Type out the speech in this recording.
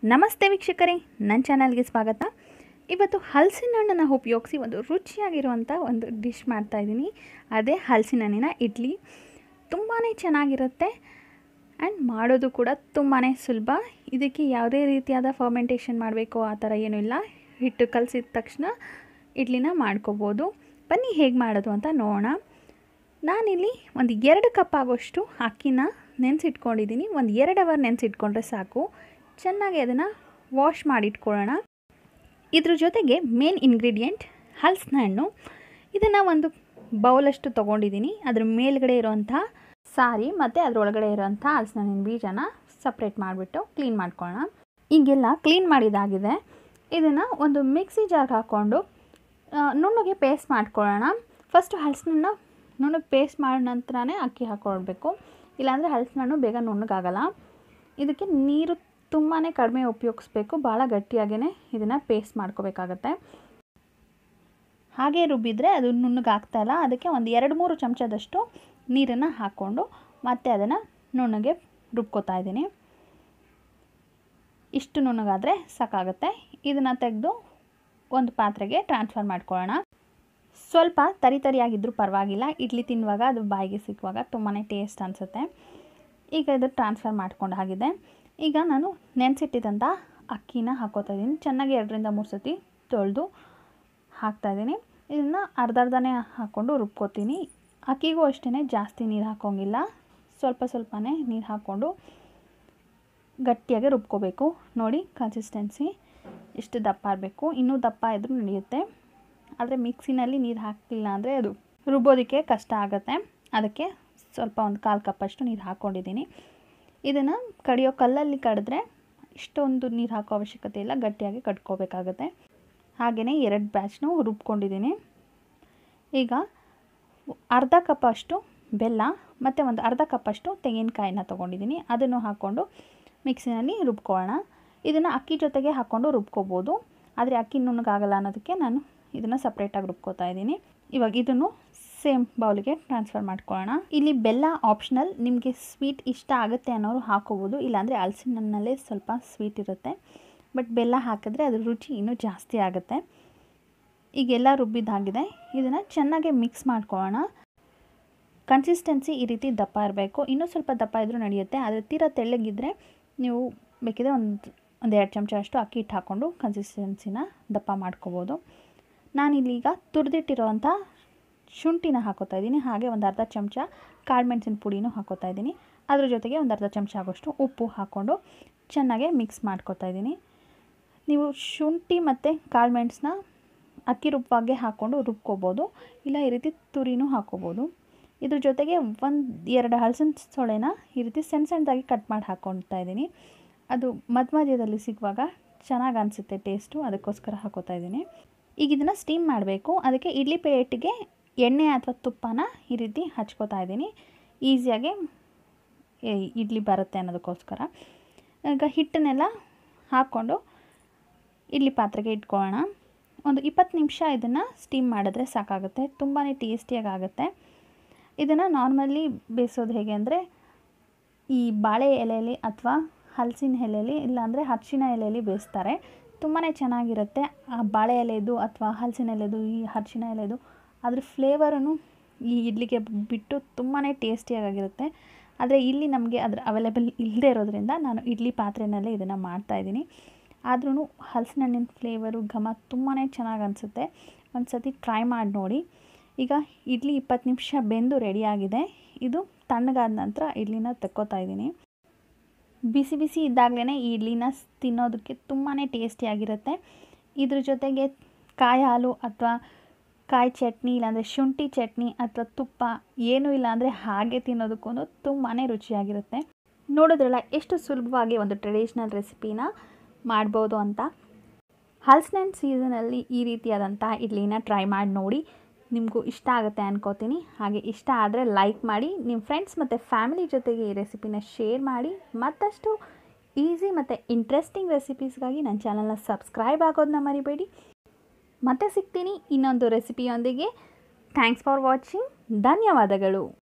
ನಮಸ್ತೆ ವೀಕ್ಷಕರೇ ನನ್ನ ಚಾನಲ್ಗೆ ಸ್ವಾಗತ ಇವತ್ತು ಹಲಸಿನ ಹಣ್ಣನ್ನು ಉಪಯೋಗಿಸಿ ಒಂದು ರುಚಿಯಾಗಿರುವಂಥ ಒಂದು ಡಿಶ್ ಮಾಡ್ತಾಯಿದ್ದೀನಿ ಅದೇ ಹಲಸಿನ ಹಣ್ಣಿನ ಇಡ್ಲಿ ತುಂಬಾ ಚೆನ್ನಾಗಿರುತ್ತೆ ಆ್ಯಂಡ್ ಮಾಡೋದು ಕೂಡ ತುಂಬಾ ಸುಲಭ ಇದಕ್ಕೆ ಯಾವುದೇ ರೀತಿಯಾದ ಫರ್ಮೆಂಟೇಷನ್ ಮಾಡಬೇಕು ಆ ಥರ ಏನೂ ಇಲ್ಲ ಹಿಟ್ಟು ಕಲಸಿದ ತಕ್ಷಣ ಇಡ್ಲಿನ ಮಾಡ್ಕೋಬೋದು ಬನ್ನಿ ಹೇಗೆ ಮಾಡೋದು ಅಂತ ನೋಡೋಣ ನಾನಿಲ್ಲಿ ಒಂದು ಎರಡು ಕಪ್ ಆಗೋಷ್ಟು ಅಕ್ಕಿನ ನೆನೆಸಿಟ್ಕೊಂಡಿದ್ದೀನಿ ಒಂದು ಎರಡು ಅವರ್ ನೆನೆಸಿಟ್ಕೊಂಡ್ರೆ ಸಾಕು ಚೆನ್ನಾಗಿ ಅದನ್ನು ವಾಶ್ ಮಾಡಿಟ್ಕೊಳ್ಳೋಣ ಇದ್ರ ಜೊತೆಗೆ ಮೇನ್ ಇಂಗ್ರೀಡಿಯೆಂಟ್ ಹಲಸಿನ ಹಣ್ಣು ಇದನ್ನು ಒಂದು ಬೌಲಷ್ಟು ತೊಗೊಂಡಿದ್ದೀನಿ ಅದ್ರ ಮೇಲ್ಗಡೆ ಇರೋಂಥ ಸಾರಿ ಮತ್ತು ಅದರೊಳಗಡೆ ಇರೋಂಥ ಹಲಸಿನ ಹಣ್ಣಿನ ಬೀಜನ ಸಪ್ರೇಟ್ ಮಾಡಿಬಿಟ್ಟು ಕ್ಲೀನ್ ಮಾಡ್ಕೊಳ್ಳೋಣ ಈಗೆಲ್ಲ ಕ್ಲೀನ್ ಮಾಡಿದಾಗಿದೆ ಇದನ್ನು ಒಂದು ಮಿಕ್ಸಿ ಜಾರ್ಗೆ ಹಾಕ್ಕೊಂಡು ನುಣ್ಣಗೆ ಪೇಸ್ಟ್ ಮಾಡ್ಕೊಳ್ಳೋಣ ಫಸ್ಟು ಹಲಸಿನ ನುಣ್ಣಗೆ ಪೇಸ್ಟ್ ಮಾಡಿದ ನಂತರನೇ ಅಕ್ಕಿ ಹಾಕ್ಕೊಳ್ಬೇಕು ಇಲ್ಲಾಂದರೆ ಹಲಸಿನ ಹಣ್ಣು ಬೇಗ ನುಣ್ಣಗಾಗಲ್ಲ ಇದಕ್ಕೆ ನೀರು ತುಂಬಾ ಕಡಿಮೆ ಉಪಯೋಗಿಸ್ಬೇಕು ಭಾಳ ಗಟ್ಟಿಯಾಗೇ ಇದನ್ನು ಪೇಸ್ಟ್ ಮಾಡ್ಕೋಬೇಕಾಗತ್ತೆ ಹಾಗೆ ರುಬ್ಬಿದರೆ ಅದು ನುಣ್ಣಗಾಗ್ತಾಯಿಲ್ಲ ಅದಕ್ಕೆ ಒಂದು ಎರಡು ಮೂರು ಚಮಚದಷ್ಟು ನೀರನ್ನು ಹಾಕ್ಕೊಂಡು ಮತ್ತೆ ಅದನ್ನು ನುಣ್ಣಗೆ ರುಬ್ಕೋತಾ ಇದ್ದೀನಿ ಇಷ್ಟು ನುಣ್ಣಗಾದರೆ ಸಾಕಾಗುತ್ತೆ ಇದನ್ನು ತೆಗೆದು ಒಂದು ಪಾತ್ರೆಗೆ ಟ್ರಾನ್ಸ್ಫರ್ ಮಾಡ್ಕೊಳ್ಳೋಣ ಸ್ವಲ್ಪ ತರಿ ತರಿಯಾಗಿದ್ದರೂ ಪರವಾಗಿಲ್ಲ ಇಡ್ಲಿ ತಿನ್ನುವಾಗ ಅದು ಬಾಯಿಗೆ ಸಿಕ್ಕುವಾಗ ತುಂಬಾ ಟೇಸ್ಟ್ ಅನಿಸುತ್ತೆ ಈಗ ಇದು ಟ್ರಾನ್ಸ್ಫರ್ ಮಾಡ್ಕೊಂಡು ಆಗಿದೆ ಈಗ ನಾನು ನೆನೆಸಿಟ್ಟಿದ್ದಂಥ ಅಕ್ಕಿನ ಹಾಕೋತಾ ಇದ್ದೀನಿ ಚೆನ್ನಾಗಿ ಎರಡರಿಂದ ಮೂರು ಸತಿ ತೊಳೆದು ಹಾಕ್ತಾಯಿದ್ದೀನಿ ಇದನ್ನು ಅರ್ಧ ಅರ್ಧನೇ ಹಾಕ್ಕೊಂಡು ರುಬ್ಕೋತೀನಿ ಅಕ್ಕಿಗೂ ಅಷ್ಟೇ ಜಾಸ್ತಿ ನೀರು ಹಾಕೋಂಗಿಲ್ಲ ಸ್ವಲ್ಪ ಸ್ವಲ್ಪನೇ ನೀರು ಹಾಕ್ಕೊಂಡು ಗಟ್ಟಿಯಾಗಿ ರುಬ್ಕೋಬೇಕು ನೋಡಿ ಕನ್ಸಿಸ್ಟೆನ್ಸಿ ಇಷ್ಟು ದಪ್ಪ ಇರಬೇಕು ಇನ್ನೂ ದಪ್ಪ ಇದ್ರೂ ನಡೆಯುತ್ತೆ ಆದರೆ ಮಿಕ್ಸಿನಲ್ಲಿ ನೀರು ಹಾಕ್ತಿಲ್ಲ ಅಂದರೆ ಅದು ರುಬ್ಬೋದಕ್ಕೆ ಕಷ್ಟ ಆಗುತ್ತೆ ಅದಕ್ಕೆ ಸ್ವಲ್ಪ ಒಂದು ಕಾಲು ಕಪ್ಪಷ್ಟು ನೀರು ಹಾಕ್ಕೊಂಡಿದ್ದೀನಿ ಇದನ್ನು ಕಡಿಯೋ ಕಲ್ಲಲ್ಲಿ ಕಡಿದ್ರೆ ಇಷ್ಟೊಂದು ನೀರು ಹಾಕೋ ಅವಶ್ಯಕತೆ ಇಲ್ಲ ಗಟ್ಟಿಯಾಗಿ ಕಟ್ಕೋಬೇಕಾಗತ್ತೆ ಹಾಗೆಯೇ ಎರಡು ಬ್ಯಾಚ್ನೂ ರುಬ್ಕೊಂಡಿದ್ದೀನಿ ಈಗ ಅರ್ಧ ಕಪ್ಪಷ್ಟು ಬೆಲ್ಲ ಮತ್ತು ಒಂದು ಅರ್ಧ ಕಪ್ಪಷ್ಟು ತೆಂಗಿನಕಾಯಿನ ತೊಗೊಂಡಿದ್ದೀನಿ ಅದನ್ನು ಹಾಕ್ಕೊಂಡು ಮಿಕ್ಸಿನಲ್ಲಿ ರುಬ್ಕೊಳ್ಳೋಣ ಇದನ್ನು ಅಕ್ಕಿ ಜೊತೆಗೆ ಹಾಕ್ಕೊಂಡು ರುಬ್ಕೋಬೋದು ಆದರೆ ಅಕ್ಕಿ ನುಣ್ಣಗಾಗಲ್ಲ ಅನ್ನೋದಕ್ಕೆ ನಾನು ಇದನ್ನು ಸಪ್ರೇಟಾಗಿ ರುಬ್ಕೋತಾ ಇದ್ದೀನಿ ಇವಾಗ ಇದನ್ನು ಸೇಮ್ ಬೌಲಿಗೆ ಟ್ರಾನ್ಸ್ಫರ್ ಮಾಡ್ಕೊಳ್ಳೋಣ ಇಲ್ಲಿ ಬೆಲ್ಲ ಆಪ್ಷನಲ್ ನಿಮಗೆ ಸ್ವೀಟ್ ಇಷ್ಟ ಆಗುತ್ತೆ ಅನ್ನೋರು ಹಾಕೋಬೋದು ಇಲ್ಲಾಂದರೆ ಹಲಸಿನ ಹಣ್ಣಲ್ಲೇ ಸ್ವಲ್ಪ ಸ್ವೀಟ್ ಇರುತ್ತೆ ಬಟ್ ಬೆಲ್ಲ ಹಾಕಿದ್ರೆ ಅದ್ರ ರುಚಿ ಇನ್ನೂ ಜಾಸ್ತಿ ಆಗುತ್ತೆ ಈಗೆಲ್ಲ ರುಬ್ಬಿದ್ದಾಗಿದೆ ಇದನ್ನು ಚೆನ್ನಾಗಿ ಮಿಕ್ಸ್ ಮಾಡ್ಕೊಳ್ಳೋಣ ಕನ್ಸಿಸ್ಟೆನ್ಸಿ ಈ ರೀತಿ ದಪ್ಪ ಇರಬೇಕು ಇನ್ನೂ ಸ್ವಲ್ಪ ದಪ್ಪ ಇದ್ರೂ ನಡೆಯುತ್ತೆ ಆದರೆ ತೀರಾ ತೆಳ್ಳಗಿದ್ದರೆ ನೀವು ಬೇಕಿದ್ರೆ ಒಂದು ಒಂದು ಎರಡು ಚಮಚ ಅಷ್ಟು ಅಕ್ಕಿ ಹಿಟ್ಟು ಹಾಕ್ಕೊಂಡು ಕನ್ಸಿಸ್ಟೆನ್ಸಿನ ದಪ್ಪ ಮಾಡ್ಕೋಬೋದು ನಾನಿಲ್ಲೀಗ ತುರಿದಿಟ್ಟಿರೋವಂಥ ಶುಂಠಿನ ಹಾಕೋತಾ ಇದ್ದೀನಿ ಹಾಗೆ ಒಂದು ಅರ್ಧ ಚಮಚ ಕಾಳುಮೆಣಸಿನ ಪುಡಿನೂ ಹಾಕೋತಾ ಇದ್ದೀನಿ ಅದ್ರ ಜೊತೆಗೆ ಒಂದು ಅರ್ಧ ಚಮಚ ಆಗೋಷ್ಟು ಉಪ್ಪು ಹಾಕ್ಕೊಂಡು ಚೆನ್ನಾಗೆ ಮಿಕ್ಸ್ ಮಾಡ್ಕೋತಾ ಇದ್ದೀನಿ ನೀವು ಶುಂಠಿ ಮತ್ತು ಕಾಳುಮೆಣಸನ್ನ ಅಕ್ಕಿ ರುಬ್ಬಾಗೆ ಹಾಕ್ಕೊಂಡು ರುಬ್ಕೋಬೋದು ಇಲ್ಲ ಈ ರೀತಿ ತುರಿನೂ ಹಾಕ್ಕೋಬೋದು ಇದ್ರ ಜೊತೆಗೆ ಒಂದು ಎರಡು ಹಲಸಿನ ಸೊಳೆನ ಈ ರೀತಿ ಸಣ್ಣ ಸಣ್ಣದಾಗಿ ಕಟ್ ಮಾಡಿ ಹಾಕ್ಕೊಳ್ತಾ ಇದ್ದೀನಿ ಅದು ಮಧ್ಯ ಮಧ್ಯದಲ್ಲಿ ಸಿಗುವಾಗ ಚೆನ್ನಾಗಿ ಅನಿಸುತ್ತೆ ಟೇಸ್ಟು ಅದಕ್ಕೋಸ್ಕರ ಹಾಕೋತಾ ಇದ್ದೀನಿ ಈಗ ಇದನ್ನು ಸ್ಟೀಮ್ ಮಾಡಬೇಕು ಅದಕ್ಕೆ ಇಡ್ಲಿ ಪ್ಲೇಟಿಗೆ ಎಣ್ಣೆ ಅಥವಾ ತುಪ್ಪನ ಈ ರೀತಿ ಹಚ್ಕೋತಾ ಇದ್ದೀನಿ ಈಸಿಯಾಗಿ ಇಡ್ಲಿ ಬರುತ್ತೆ ಅನ್ನೋದಕ್ಕೋಸ್ಕರ ಈಗ ಹಿಟ್ಟನ್ನೆಲ್ಲ ಹಾಕ್ಕೊಂಡು ಇಡ್ಲಿ ಪಾತ್ರೆಗೆ ಇಟ್ಕೊಳ್ಳೋಣ ಒಂದು ಇಪ್ಪತ್ತು ನಿಮಿಷ ಇದನ್ನು ಸ್ಟೀಮ್ ಮಾಡಿದ್ರೆ ಸಾಕಾಗುತ್ತೆ ತುಂಬಾ ಟೇಸ್ಟಿಯಾಗಿ ಆಗುತ್ತೆ ಇದನ್ನು ನಾರ್ಮಲಿ ಬೇಯಿಸೋದು ಹೇಗೆ ಅಂದರೆ ಈ ಬಾಳೆ ಎಲೆಯಲ್ಲಿ ಅಥವಾ ಹಲಸಿನ ಎಲೆಯಲ್ಲಿ ಇಲ್ಲಾಂದರೆ ಹಚ್ಚಿನ ಎಲೆಯಲ್ಲಿ ಬೇಯಿಸ್ತಾರೆ ತುಂಬಾ ಚೆನ್ನಾಗಿರುತ್ತೆ ಆ ಬಾಳೆ ಎಲೆದು ಅಥವಾ ಹಲಸಿನ ಎಲೆದು ಈ ಹಚ್ಚಿನ ಎಲೆದು ಅದ್ರ ಫ್ಲೇವರನ್ನು ಈ ಇಡ್ಲಿಗೆ ಬಿಟ್ಟು ತುಂಬಾ ಟೇಸ್ಟಿಯಾಗಿರುತ್ತೆ ಆದರೆ ಇಲ್ಲಿ ನಮಗೆ ಅದ್ರ ಅವೈಲೇಬಲ್ ಇಲ್ಲದೆ ಇರೋದ್ರಿಂದ ನಾನು ಇಡ್ಲಿ ಪಾತ್ರೆಯಲ್ಲೇ ಇದನ್ನು ಮಾಡ್ತಾಯಿದ್ದೀನಿ ಆದ್ರೂ ಹಲಸಿನ ಹಣ್ಣಿನ ಫ್ಲೇವರು ಘಮ ತುಂಬಾ ಚೆನ್ನಾಗಿ ಅನಿಸುತ್ತೆ ಒಂದು ಸತಿ ಟ್ರೈ ಮಾಡಿ ನೋಡಿ ಈಗ ಇಡ್ಲಿ ಇಪ್ಪತ್ತು ನಿಮಿಷ ಬೆಂದು ರೆಡಿಯಾಗಿದೆ ಇದು ತಣ್ಣಗಾದ ನಂತರ ಇಡ್ಲಿನ ತೆಕ್ಕೋತಾ ಇದ್ದೀನಿ ಬಿಸಿ ಬಿಸಿ ಇದ್ದಾಗಲೇ ಈ ಇಡ್ಲಿನ ತಿನ್ನೋದಕ್ಕೆ ತುಂಬಾ ಟೇಸ್ಟಿಯಾಗಿರುತ್ತೆ ಇದ್ರ ಜೊತೆಗೆ ಕಾಯಿ ಹಾಲು ಅಥವಾ ಕಾಯಿ ಚಟ್ನಿ ಇಲ್ಲಾಂದರೆ ಶುಂಠಿ ಚಟ್ನಿ ಅಥವಾ ತುಪ್ಪ ಏನೂ ಇಲ್ಲ ಅಂದರೆ ಹಾಗೆ ತಿನ್ನೋದಕ್ಕೂ ತುಂಬಾ ರುಚಿಯಾಗಿರುತ್ತೆ ನೋಡಿದ್ರಲ್ಲ ಎಷ್ಟು ಸುಲಭವಾಗಿ ಒಂದು ಟ್ರೆಡಿಷ್ನಲ್ ರೆಸಿಪಿನ ಮಾಡ್ಬೋದು ಅಂತ ಹಲಸಿನ ಹಣ್ಣು ಸೀಸನಲ್ಲಿ ಈ ರೀತಿಯಾದಂಥ ಇಡ್ಲಿನ ಟ್ರೈ ಮಾಡಿ ನೋಡಿ ನಿಮಗೂ ಇಷ್ಟ ಆಗುತ್ತೆ ಅನ್ಕೋತೀನಿ ಹಾಗೆ ಇಷ್ಟ ಆದರೆ ಲೈಕ್ ಮಾಡಿ ನಿಮ್ಮ ಫ್ರೆಂಡ್ಸ್ ಮತ್ತು ಫ್ಯಾಮಿಲಿ ಜೊತೆಗೆ ಈ ರೆಸಿಪಿನ ಶೇರ್ ಮಾಡಿ ಮತ್ತಷ್ಟು ಈಸಿ ಮತ್ತು ಇಂಟ್ರೆಸ್ಟಿಂಗ್ ರೆಸಿಪೀಸ್ಗಾಗಿ ನನ್ನ ಚಾನಲ್ನ ಸಬ್ಸ್ಕ್ರೈಬ್ ಆಗೋದನ್ನ ಮರಿಬೇಡಿ ಮತ್ತೆ ಸಿಗ್ತೀನಿ ಇನ್ನೊಂದು ರೆಸಿಪಿಯೊಂದಿಗೆ ಥ್ಯಾಂಕ್ಸ್ ಫಾರ್ ವಾಚಿಂಗ್ ಧನ್ಯವಾದಗಳು